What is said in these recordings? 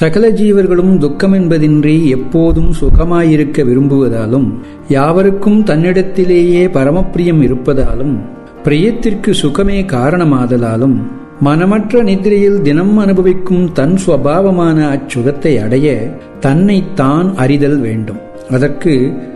சகல ஜீவர்களும் துக்கமென்பதின்றி எப்போதும் சுகமாயிருக்க விரும்புவதாலும் யாவருக்கும் தன்னிடத்திலேயே பரமப்பிரியம் இருப்பதாலும் பிரியத்திற்கு சுகமே காரணமாதலாலும் மனமற்ற நித்திரையில் தினம் அனுபவிக்கும் தன் சுவாவமான அச்சுகத்தை அடைய தன்னை தான் அறிதல் வேண்டும் அதற்கு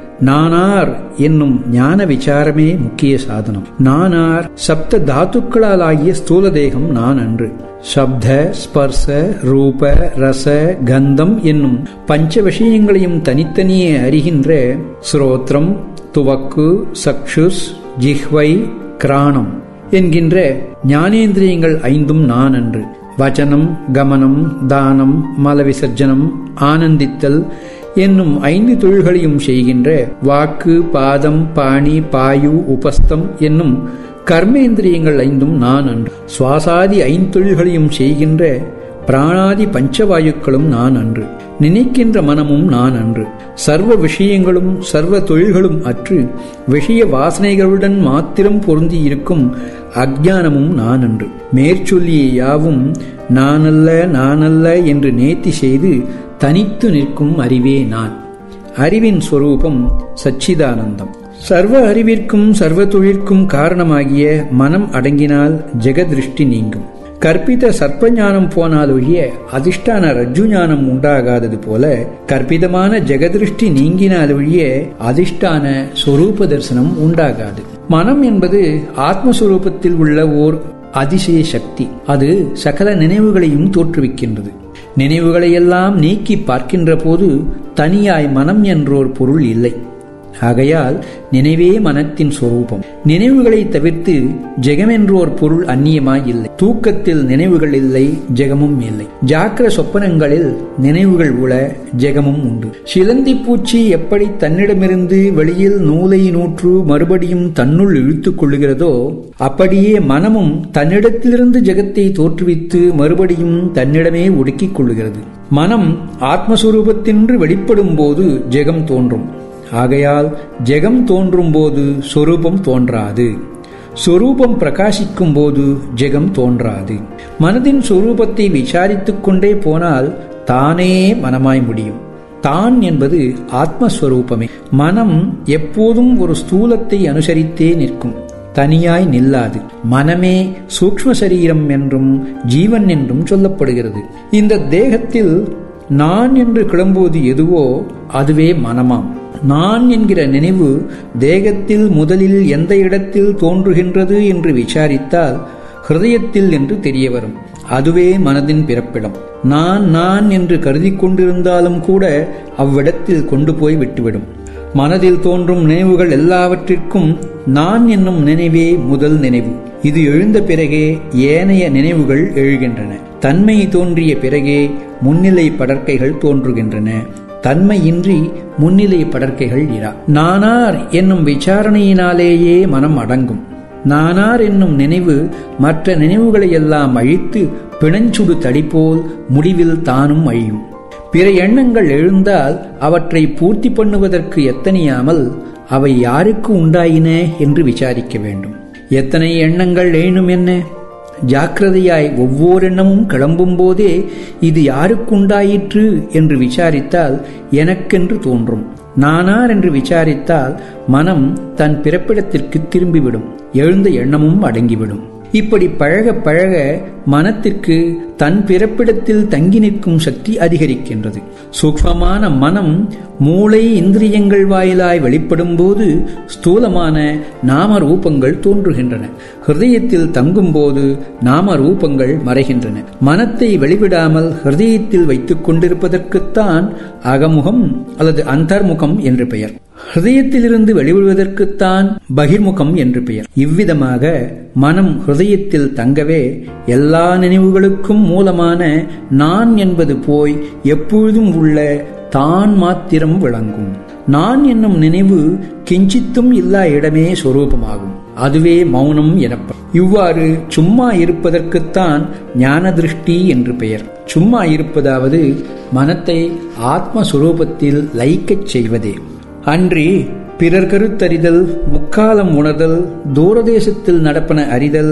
நானார் என்னும் ஞான விசாரமே முக்கிய சாதனம் நானார் சப்த தாத்துக்களால் ஆகிய ஸ்தூல தேகம் நான் அன்று சப்த ஸ்பர்ச ரூப ரச கந்தம் என்னும் பஞ்ச விஷயங்களையும் தனித்தனியே அறிகின்ற ஸ்ரோத்ரம் துவக்கு சக்ஷுஸ் ஜிஹ்வை கிராணம் என்கின்ற ஞானேந்திரியங்கள் ஐந்தும் நான் அன்று வச்சனம் கமனம் தானம் மலவிசர்ஜனம் ஆனந்தித்தல் என்னும் ஐந்து தொழில்களையும் செய்கின்ற வாக்கு பாதம் பாணி பாயு உபஸ்தம் என்னும் கர்மேந்திரியங்கள் ஐந்தும் நான் அன்று சுவாசாதி ஐந்தொழில்களையும் செய்கின்ற பிராணாதி பஞ்சவாயுக்களும் நான் அன்று நினைக்கின்ற மனமும் நான் அன்று சர்வ விஷயங்களும் சர்வ தொழில்களும் அற்று விஷய வாசனைகளுடன் மாத்திரம் பொருந்தி இருக்கும் அஜானமும் நான் அன்று மேற்சொல்லிய யாவும் நானல்ல நானல்ல என்று நேர்த்தி செய்து தனித்து நிற்கும் அறிவே நான் அறிவின் ஸ்வரூபம் சச்சிதானந்தம் சர்வ அறிவிற்கும் சர்வ தொழிற்கும் காரணமாகிய மனம் அடங்கினால் ஜெகதிருஷ்டி நீங்கும் கற்பித சர்ப்பஞானம் போனால் ஒழிய அதிஷ்டான ரஜ்ஜு ஞானம் உண்டாகாதது போல கற்பிதமான ஜெகதிருஷ்டி நீங்கினால் ஒழிய அதிஷ்டான சொரூப தரிசனம் உண்டாகாது மனம் என்பது ஆத்மஸ்வரூபத்தில் உள்ள ஓர் அதிசய சக்தி அது சகல நினைவுகளையும் தோற்றுவிக்கின்றது நினைவுகளையெல்லாம் நீக்கி பார்க்கின்ற போது தனியாய் மனம் என்றோர் பொருள் இல்லை ஆகையால் நினைவே மனத்தின் சொரூபம் நினைவுகளை தவிர்த்து ஜெகமென்றோர் பொருள் அந்நியமாய் இல்லை தூக்கத்தில் நினைவுகள் இல்லை ஜெகமும் இல்லை ஜாக்கிர சொப்பனங்களில் நினைவுகள் உள ஜெகமும் உண்டு சிலந்தி பூச்சி எப்படி தன்னிடமிருந்து வெளியில் நூலை நூற்று மறுபடியும் தன்னுள் இழுத்துக் கொள்ளுகிறதோ அப்படியே மனமும் தன்னிடத்திலிருந்து ஜெகத்தை தோற்றுவித்து மறுபடியும் தன்னிடமே ஒடுக்கிக் கொள்ளுகிறது மனம் ஆத்மஸ்வரூபத்தின்று வெளிப்படும் போது ஜெகம் தோன்றும் ஆகையால் ஜெகம் தோன்றும் போது சொரூபம் தோன்றாது சொரூபம் பிரகாசிக்கும் போது ஜெகம் தோன்றாது மனதின் சொரூபத்தை விசாரித்துக் கொண்டே போனால் தானே மனமாய் முடியும் தான் என்பது ஆத்மஸ்வரூபமே மனம் எப்போதும் ஒரு ஸ்தூலத்தை அனுசரித்தே நிற்கும் தனியாய் நில்லாது மனமே சூக்ம சரீரம் என்றும் ஜீவன் என்றும் சொல்லப்படுகிறது இந்த தேகத்தில் நான் என்று கிளம்புவது எதுவோ அதுவே மனமாம் நான் என்கிற நினைவு தேகத்தில் முதலில் எந்த இடத்தில் தோன்றுகின்றது என்று விசாரித்தால் ஹிருதயத்தில் என்று தெரிய வரும் அதுவே மனதின் பிறப்பிடம் நான் நான் என்று கருதி கொண்டிருந்தாலும் கூட அவ்விடத்தில் கொண்டு போய் விட்டுவிடும் மனதில் தோன்றும் நினைவுகள் எல்லாவற்றிற்கும் நான் என்னும் நினைவே முதல் நினைவு இது எழுந்த பிறகே ஏனைய நினைவுகள் எழுகின்றன தன்மை தோன்றிய பிறகே முன்னிலை படற்கைகள் தோன்றுகின்றன தன்மையின்றி முன்னிலை படற்கைகள் இரா நானார் என்னும் விசாரணையினாலேயே மனம் அடங்கும் நானார் என்னும் நினைவு மற்ற நினைவுகளை எல்லாம் அழித்து பிணஞ்சுடு தடிப்போல் முடிவில் தானும் அழியும் பிற எண்ணங்கள் எழுந்தால் அவற்றை பூர்த்தி பண்ணுவதற்கு எத்தனையாமல் அவை யாருக்கு உண்டாயின என்று விசாரிக்க வேண்டும் எத்தனை எண்ணங்கள் எழுணும் என்ன ஜாக்கிரதையாய் ஒவ்வொரு எண்ணமும் கிளம்பும் போதே இது யாருக்குண்டாயிற்று என்று விசாரித்தால் எனக்கென்று தோன்றும் நானார் என்று விசாரித்தால் மனம் தன் பிறப்பிடத்திற்கு திரும்பிவிடும் எழுந்த எண்ணமும் அடங்கிவிடும் இப்படி பழக பழக மனத்திற்கு தன் பிறப்பிடத்தில் தங்கி நிற்கும் சக்தி அதிகரிக்கின்றது சூக்மமான மனம் மூளை இந்திரியங்கள் வாயிலாய் வெளிப்படும் போது ஸ்தூலமான நாம ரூபங்கள் தோன்றுகின்றன ஹிருதயத்தில் தங்கும் போது நாம ரூபங்கள் மறைகின்றன மனத்தை வெளிவிடாமல் ஹிருதயத்தில் வைத்துக் கொண்டிருப்பதற்குத்தான் அகமுகம் அல்லது அந்தர்முகம் என்று பெயர் ஹிருதயத்திலிருந்து வெளிவிடுவதற்குத்தான் பகிர்முகம் என்று பெயர் இவ்விதமாக மனம் ஹிருதயத்தில் தங்கவே எல்லா நினைவுகளுக்கும் மூலமான நான் என்பது போய் எப்பொழுதும் உள்ள தான் மாத்திரம் விளங்கும் நான் என்னும் நினைவு கிஞ்சித்தும் இல்லா இடமே சொரூபமாகும் அதுவே மௌனம் எனப்படும் இவ்வாறு சும்மா இருப்பதற்குத்தான் ஞான திருஷ்டி என்று பெயர் சும்மா இருப்பதாவது மனத்தை ஆத்மஸ்வரூபத்தில் லயிக்கச் செய்வதே அன்றி பிறர் கருத்தறிதல் முக்காலம் உணர்தல் தூரதேசத்தில் நடப்பன அறிதல்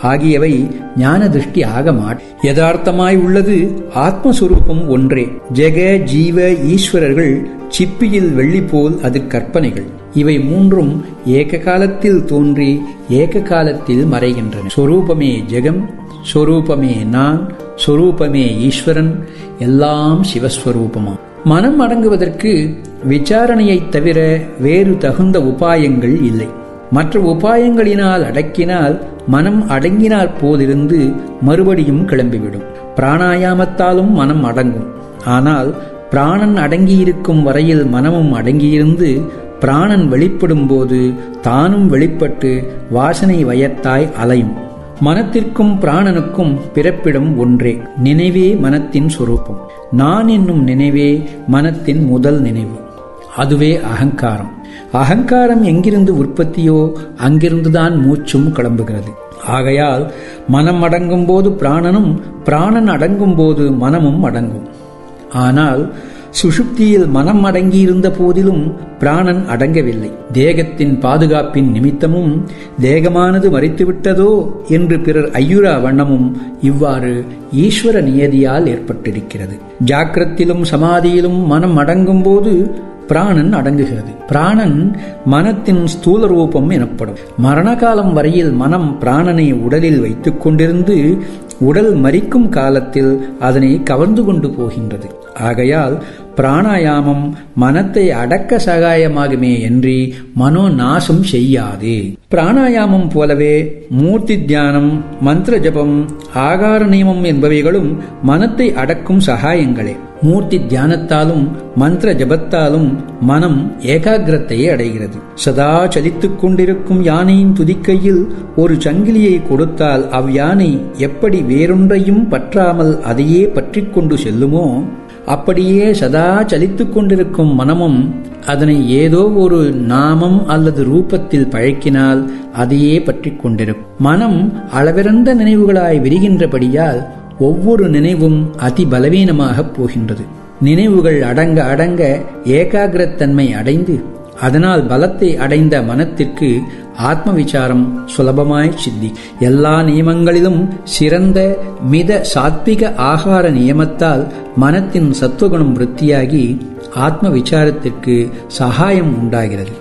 ஆகியவை ஞான திருஷ்டி ஆக மாட் யதார்த்தமாய் உள்ளது ஆத்மஸ்வரூபம் ஒன்றே ஜெக ஜீவ ஈஸ்வரர்கள் சிப்பியில் வெள்ளி போல் அது கற்பனைகள் இவை மூன்றும் ஏக காலத்தில் தோன்றி ஏக காலத்தில் மறைகின்றன சொரூபமே ஜெகம் சொரூபமே நான் சொரூபமே ஈஸ்வரன் எல்லாம் சிவஸ்வரூபமாம் மனம் அடங்குவதற்கு விசாரணையைத் தவிர வேறு தகுந்த உபாயங்கள் இல்லை மற்ற உபாயங்களினால் அடக்கினால் மனம் அடங்கினாற் போலிருந்து மறுபடியும் கிளம்பிவிடும் பிராணாயாமத்தாலும் மனம் அடங்கும் ஆனால் பிராணன் அடங்கியிருக்கும் வரையில் மனமும் அடங்கியிருந்து பிராணன் வெளிப்படும் போது தானும் வெளிப்பட்டு வாசனை வயத்தாய் அலையும் மனத்திற்கும் பிராணனுக்கும் பிறப்பிடம் ஒன்றே நினைவே மனத்தின் சொரூபம் நான் என்னும் நினைவே மனத்தின் முதல் நினைவு அதுவே அகங்காரம் அகங்காரம் எங்கிருந்து உற்பத்தியோ அங்கிருந்துதான் மூச்சும் கிளம்புகிறது ஆகையால் மனம் அடங்கும் போது பிராணனும் பிராணன் அடங்கும் போது மனமும் அடங்கும் ஆனால் சுஷுப்தியில் மனம் அடங்கியிருந்த போதிலும் பிராணன் அடங்கவில்லை தேகத்தின் பாதுகாப்பின் நிமித்தமும் தேகமானது மறித்துவிட்டதோ என்று பிறர் ஐயுரா வண்ணமும் இவ்வாறு ஈஸ்வர நியதியால் ஏற்பட்டிருக்கிறது ஜாக்கிரத்திலும் சமாதியிலும் மனம் அடங்கும் போது பிராணன் அடங்குகிறது பிராணன் மனத்தின் ஸ்தூல ரூபம் எனப்படும் மரண காலம் வரையில் மனம் பிராணனை உடலில் வைத்துக் கொண்டிருந்து உடல் மறிக்கும் காலத்தில் அதனை கவர்ந்து கொண்டு போகின்றது ஆகையால் பிராணாயாமம் மனத்தை அடக்க சகாயமாகுமே என்று மனோ நாசம் செய்யாது பிராணாயாமம் போலவே மூர்த்தி தியானம் மந்திர ஜபம் ஆகார நியமம் என்பவைகளும் மனத்தை அடக்கும் சகாயங்களே மூர்த்தி தியானத்தாலும் மந்திர ஜபத்தாலும் மனம் ஏகாகிரத்தை அடைகிறது சதா சலித்துக் கொண்டிருக்கும் யானையின் துதிக்கையில் ஒரு சங்கிலியை கொடுத்தால் அவ்யானை எப்படி வேறொன்றையும் பற்றாமல் அதையே பற்றி கொண்டு செல்லுமோ அப்படியே சதா சலித்துக் கொண்டிருக்கும் மனமும் அதனை ஏதோ ஒரு நாமம் அல்லது ரூபத்தில் பழக்கினால் அதையே பற்றி கொண்டிருக்கும் மனம் அளவிறந்த நினைவுகளாய் விரிகின்றபடியால் ஒவ்வொரு நினைவும் அதி பலவீனமாகப் போகின்றது நினைவுகள் அடங்க அடங்க ஏகாகிரத்தன்மை அடைந்து அதனால் பலத்தை அடைந்த மனத்திற்கு ஆத்ம விசாரம் சுலபமாய் சித்தி எல்லா நியமங்களிலும் சிறந்த மித சாத்விக ஆகார நியமத்தால் மனத்தின் சத்துவகுணம் விருத்தியாகி ஆத்ம விசாரத்திற்கு சகாயம் உண்டாகிறது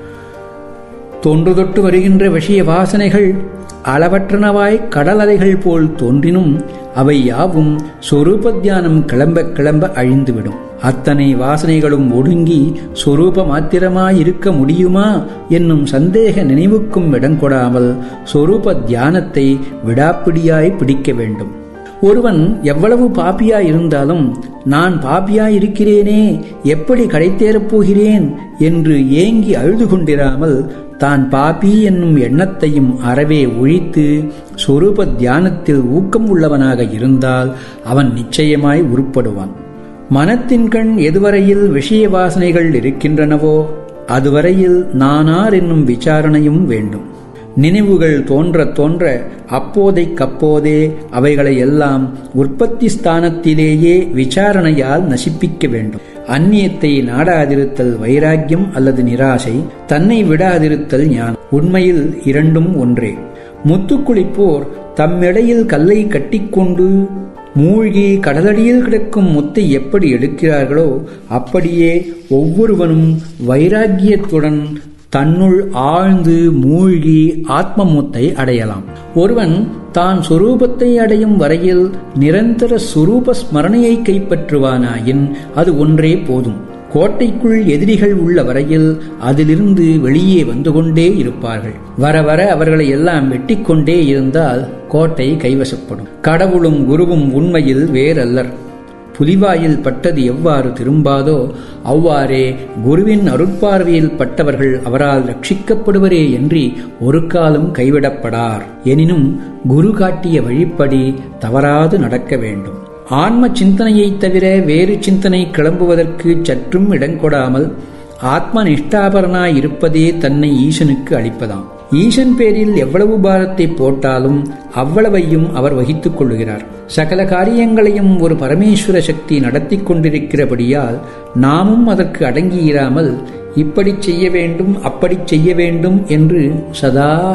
தொன்று தொட்டு வருகின்ற விஷய வாசனைகள் அளவற்றனவாய் கடல் அலைகள் போல் தோன்றினும் அவை யாவும் சொரூப தியானம் கிளம்ப கிளம்ப அழிந்துவிடும் அத்தனை வாசனைகளும் ஒடுங்கி சொரூப மாத்திரமாயிருக்க முடியுமா என்னும் சந்தேக நினைவுக்கும் இடங்கொடாமல் சொரூப தியானத்தை விடாப்பிடியாய் பிடிக்க வேண்டும் ஒருவன் எவ்வளவு பாப்பியாய் இருந்தாலும் நான் பாப்பியாய் இருக்கிறேனே எப்படி கடைத்தேறப் போகிறேன் என்று ஏங்கி அழுது கொண்டிராமல் தான் பாப்பி என்னும் எண்ணத்தையும் அறவே ஒழித்து சொரூப தியானத்தில் ஊக்கம் உள்ளவனாக இருந்தால் அவன் நிச்சயமாய் உருப்படுவான் மனத்தின் கண் எதுவரையில் விஷய வாசனைகள் இருக்கின்றனவோ அதுவரையில் நானார் என்னும் விசாரணையும் வேண்டும் நினைவுகள் தோன்ற தோன்ற அப்போதைக்கப்போதே அவைகளை எல்லாம் உற்பத்தி ஸ்தானத்திலேயே விசாரணையால் நசிப்பிக்க வேண்டும் அந்நியத்தை நாடாதிருத்தல் வைராக்கியம் அல்லது நிராசை தன்னை விடாதிருத்தல் ஞானம் உண்மையில் இரண்டும் ஒன்றே முத்துக்குளிப்போர் தம்மிடையில் கல்லை கட்டிக்கொண்டு மூழ்கி கடலடியில் கிடக்கும் முத்தை எப்படி எடுக்கிறார்களோ அப்படியே ஒவ்வொருவனும் வைராக்கியத்துடன் தன்னுள் ஆழ்ந்து மூழ்கி ஆத்மமுத்தை அடையலாம் ஒருவன் தான் சொரூபத்தை அடையும் வரையில் நிரந்தர சுரூப ஸ்மரணையை கைப்பற்றுவானாயின் அது ஒன்றே போதும் கோட்டைக்குள் எதிரிகள் உள்ள வரையில் அதிலிருந்து வெளியே வந்து கொண்டே இருப்பார்கள் வர வர அவர்களை எல்லாம் வெட்டிக்கொண்டே இருந்தால் கோட்டை கைவசப்படும் கடவுளும் குருவும் உண்மையில் வேறல்லர் புலிவாயில் பட்டது எவ்வாறு திரும்பாதோ அவ்வாறே குருவின் அருட்பார்வையில் பட்டவர்கள் அவரால் ரட்சிக்கப்படுவரே என்று ஒரு காலம் கைவிடப்படார் எனினும் குரு காட்டிய வழிப்படி தவறாது நடக்க வேண்டும் ஆன்ம சிந்தனையைத் தவிர வேறு சிந்தனை கிளம்புவதற்கு சற்றும் இடங்கொடாமல் ஆத்ம நிஷ்டாபரனாய் இருப்பதே தன்னை ஈசனுக்கு அளிப்பதாம் ஈசன் பேரில் எவ்வளவு பாரத்தை போட்டாலும் அவ்வளவையும் அவர் வகித்துக் கொள்ளுகிறார் சகல காரியங்களையும் ஒரு பரமேஸ்வர சக்தி நடத்தி கொண்டிருக்கிறபடியால் நாமும் அதற்கு அடங்கியிராமல் இப்படி செய்ய வேண்டும் அப்படி செய்ய வேண்டும் என்று சதா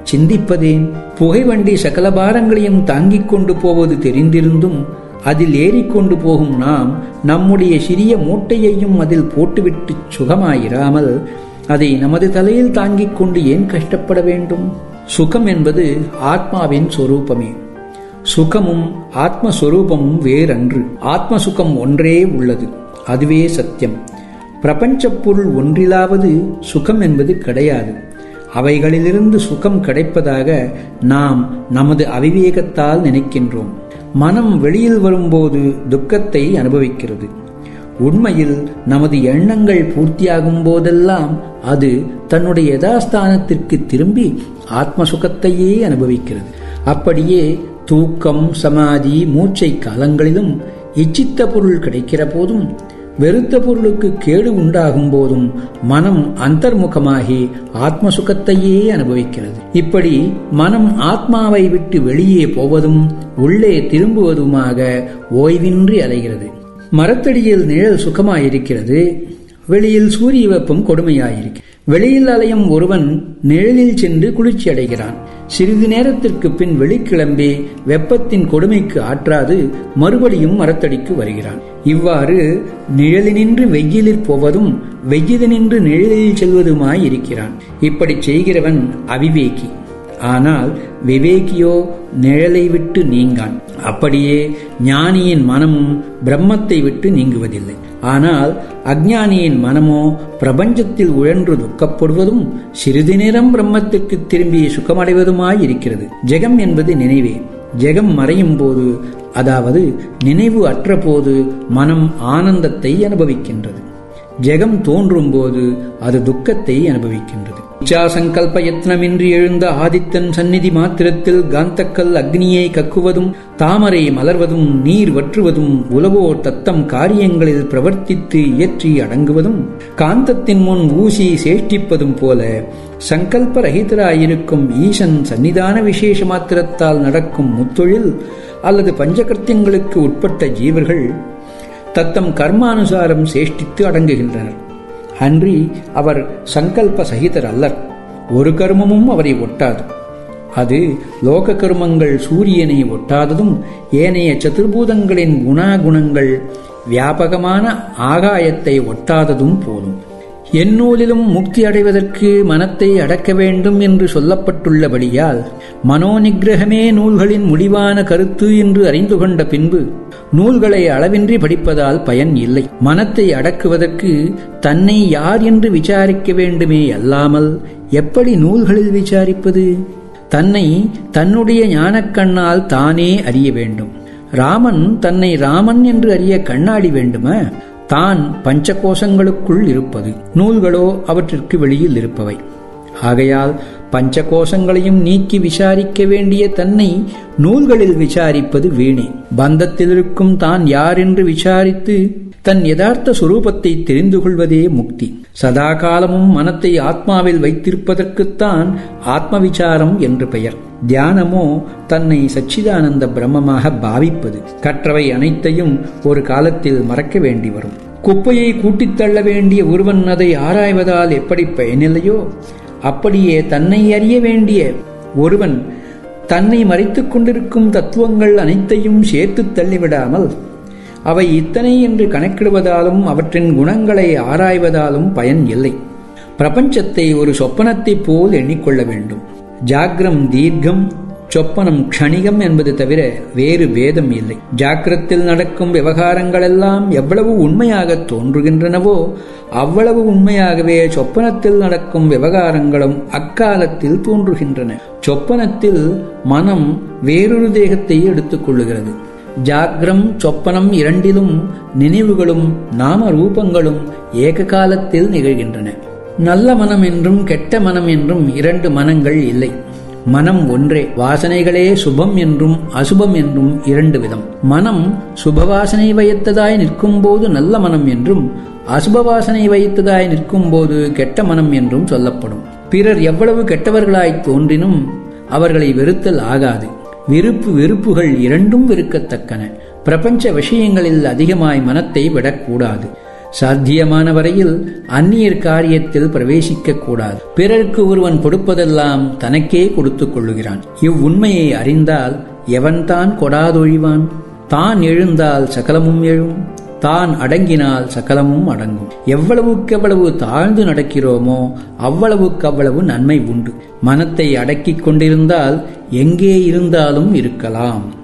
சிந்திப்பதேன் புகைவண்டி சகல பாரங்களையும் தாங்கிக் கொண்டு போவது தெரிந்திருந்தும் அதில் ஏறிக்கொண்டு போகும் நாம் நம்முடைய சிறிய மூட்டையையும் அதில் போட்டுவிட்டு சுகமாயிராமல் அதை நமது தலையில் தாங்கிக் கொண்டு ஏன் கஷ்டப்பட வேண்டும் சுகம் என்பது ஆத்மாவின் சொரூபமே சுகமும் ஆத்மஸ்வரூபமும் வேறன்று ஆத்ம சுகம் ஒன்றே உள்ளது அதுவே சத்தியம் பிரபஞ்சப் பொருள் ஒன்றிலாவது சுகம் என்பது கிடையாது அவைகளிலிருந்து சுகம் கிடைப்பதாக நாம் நமது அவிவேகத்தால் நினைக்கின்றோம் மனம் வெளியில் வரும்போது துக்கத்தை அனுபவிக்கிறது உண்மையில் நமது எண்ணங்கள் பூர்த்தியாகும் போதெல்லாம் அது தன்னுடைய யதாஸ்தானத்திற்கு திரும்பி ஆத்ம சுகத்தையே அனுபவிக்கிறது அப்படியே தூக்கம் சமாதி மூச்சை காலங்களிலும் இச்சித்த பொருள் கிடைக்கிற போதும் வெறுத்த பொருளுக்கு கேடு உண்டாகும் போதும் மனம் அந்தர்முகமாகி ஆத்ம சுகத்தையே அனுபவிக்கிறது இப்படி மனம் ஆத்மாவை விட்டு வெளியே போவதும் உள்ளே திரும்புவதுமாக ஓய்வின்றி அலைகிறது மரத்தடியில் நிழல் சுகமாயிருக்கிறது வெளியில் சூரிய வெப்பம் கொடுமையாயிருக்கு வெளியில் அலையும் ஒருவன் நிழலில் சென்று குளிர்ச்சி அடைகிறான் சிறிது நேரத்திற்கு பின் வெளிக்கிளம்பி வெப்பத்தின் கொடுமைக்கு ஆற்றாது மறுபடியும் மரத்தடிக்கு வருகிறான் இவ்வாறு நிழலினின்று வெயிலில் போவதும் வெய்யிலினின்று நிழலில் செல்வதுமாய் இருக்கிறான் இப்படி செய்கிறவன் அவிவேகி ஆனால் விவேகியோ நிழலை விட்டு நீங்கான் அப்படியே ஞானியின் மனமும் பிரம்மத்தை விட்டு நீங்குவதில்லை ஆனால் அஜ்ஞானியின் மனமோ பிரபஞ்சத்தில் உழன்று துக்கப்படுவதும் சிறிது நேரம் பிரம்மத்திற்கு திரும்பி சுகமடைவதுமாய் இருக்கிறது ஜெகம் என்பது நினைவே ஜெகம் மறையும் போது அதாவது நினைவு அற்ற போது மனம் ஆனந்தத்தை அனுபவிக்கின்றது ஜெகம் தோன்றும் போது அது துக்கத்தை அனுபவிக்கின்றது இச்சாசங்கல்ப யத்னமின்றி எழுந்த ஆதித்தன் சந்நிதி மாத்திரத்தில் காந்தக்கல் அக்னியை கக்குவதும் தாமரை மலர்வதும் நீர் வற்றுவதும் உலகோர் தத்தம் காரியங்களில் பிரவர்த்தித்து இயற்றி அடங்குவதும் காந்தத்தின் முன் ஊசி சேஷ்டிப்பதும் போல சங்கல்ப ரகிதராயிருக்கும் ஈசன் சன்னிதான விசேஷ மாத்திரத்தால் நடக்கும் முத்தொழில் அல்லது பஞ்சகர்த்தியங்களுக்கு உட்பட்ட ஜீவர்கள் தத்தம் கர்மானுசாரம் சேஷ்டித்து அடங்குகின்றனர் அன்றி அவர் சங்கல்ப சகிதர் அல்லர் ஒரு கர்மமும் அவரை ஒட்டாது அது லோக கர்மங்கள் சூரியனை ஒட்டாததும் ஏனைய சதுர்பூதங்களின் குணாகுணங்கள் வியாபகமான ஆகாயத்தை ஒட்டாததும் போலும் எந்நூலிலும் முக்தி அடைவதற்கு மனத்தை அடக்க வேண்டும் என்று சொல்லப்பட்டுள்ளபடியால் மனோநிகிரகமே நூல்களின் முடிவான கருத்து என்று அறிந்து கொண்ட பின்பு நூல்களை அளவின்றி படிப்பதால் பயன் இல்லை மனத்தை அடக்குவதற்கு தன்னை யார் என்று விசாரிக்க வேண்டுமே அல்லாமல் எப்படி நூல்களில் விசாரிப்பது தன்னை தன்னுடைய ஞானக்கண்ணால் தானே அறிய வேண்டும் ராமன் தன்னை ராமன் என்று அறிய கண்ணாடி வேண்டுமா தான் பஞ்சகோஷங்களுக்குள் இருப்பது நூல்களோ அவற்றிற்கு வெளியில் இருப்பவை ஆகையால் பஞ்சகோஷங்களையும் நீக்கி விசாரிக்க வேண்டிய தன்னை நூல்களில் விசாரிப்பது வீணே பந்தத்தில் இருக்கும் தான் யார் என்று விசாரித்து தன் யதார்த்த சுரூபத்தை தெரிந்து கொள்வதே முக்தி சதா காலமும் மனத்தை ஆத்மாவில் வைத்திருப்பதற்குத்தான் ஆத்ம விசாரம் என்று பெயர் தியானமோ தன்னை சச்சிதானந்த பிரம்மமாக பாவிப்பது கற்றவை அனைத்தையும் ஒரு காலத்தில் மறக்க வேண்டி வரும் குப்பையை கூட்டித் தள்ள வேண்டிய ஒருவன் அதை ஆராய்வதால் எப்படி பயனில்லையோ அப்படியே தன்னை அறிய வேண்டிய ஒருவன் தன்னை மறைத்துக் கொண்டிருக்கும் தத்துவங்கள் அனைத்தையும் சேர்த்து தள்ளிவிடாமல் அவை இத்தனை என்று கணக்கிடுவதாலும் அவற்றின் குணங்களை ஆராய்வதாலும் பயன் இல்லை பிரபஞ்சத்தை ஒரு சொப்பனத்தைப் போல் எண்ணிக்கொள்ள வேண்டும் ஜாகிரம் தீர்க்கம் சொப்பனம் க்ஷணிகம் என்பது தவிர வேறு பேதம் இல்லை ஜாக்கிரத்தில் நடக்கும் விவகாரங்களெல்லாம் எவ்வளவு உண்மையாக தோன்றுகின்றனவோ அவ்வளவு உண்மையாகவே சொப்பனத்தில் நடக்கும் விவகாரங்களும் அக்காலத்தில் தோன்றுகின்றன சொப்பனத்தில் மனம் வேறொரு தேகத்தை எடுத்துக்கொள்ளுகிறது ஜாக்ரம் சொப்பனம் இரண்டிலும் நினைவுகளும் நாம ரூபங்களும் ஏக காலத்தில் நிகழ்கின்றன நல்ல மனம் என்றும் கெட்ட மனம் என்றும் இரண்டு மனங்கள் இல்லை மனம் ஒன்றே வாசனைகளே சுபம் என்றும் அசுபம் என்றும் இரண்டு விதம் மனம் சுபவாசனை வைத்ததாய் நிற்கும் போது நல்ல மனம் என்றும் அசுப வாசனை வைத்ததாய் நிற்கும் போது கெட்ட மனம் என்றும் சொல்லப்படும் பிறர் எவ்வளவு கெட்டவர்களாய் தோன்றினும் அவர்களை வெறுத்தல் ஆகாது விருப்பு வெறுப்புகள் இரண்டும் வெறுக்கத்தக்கன பிரபஞ்ச விஷயங்களில் அதிகமாய் மனத்தை விடக்கூடாது சாத்தியமான வரையில் அந்நியர் காரியத்தில் பிரவேசிக்க கூடாது பிறருக்கு ஒருவன் கொடுப்பதெல்லாம் தனக்கே கொடுத்துக் கொள்ளுகிறான் இவ்வுண்மையை அறிந்தால் எவன்தான் கொடாதொழிவான் தான் எழுந்தால் சகலமும் எழும் தான் அடங்கினால் சகலமும் அடங்கும் எவ்வளவுக்கெவ்வளவு தாழ்ந்து நடக்கிறோமோ அவ்வளவுக்கவ்வளவு நன்மை உண்டு மனத்தை அடக்கிக் கொண்டிருந்தால் எங்கே இருந்தாலும் இருக்கலாம்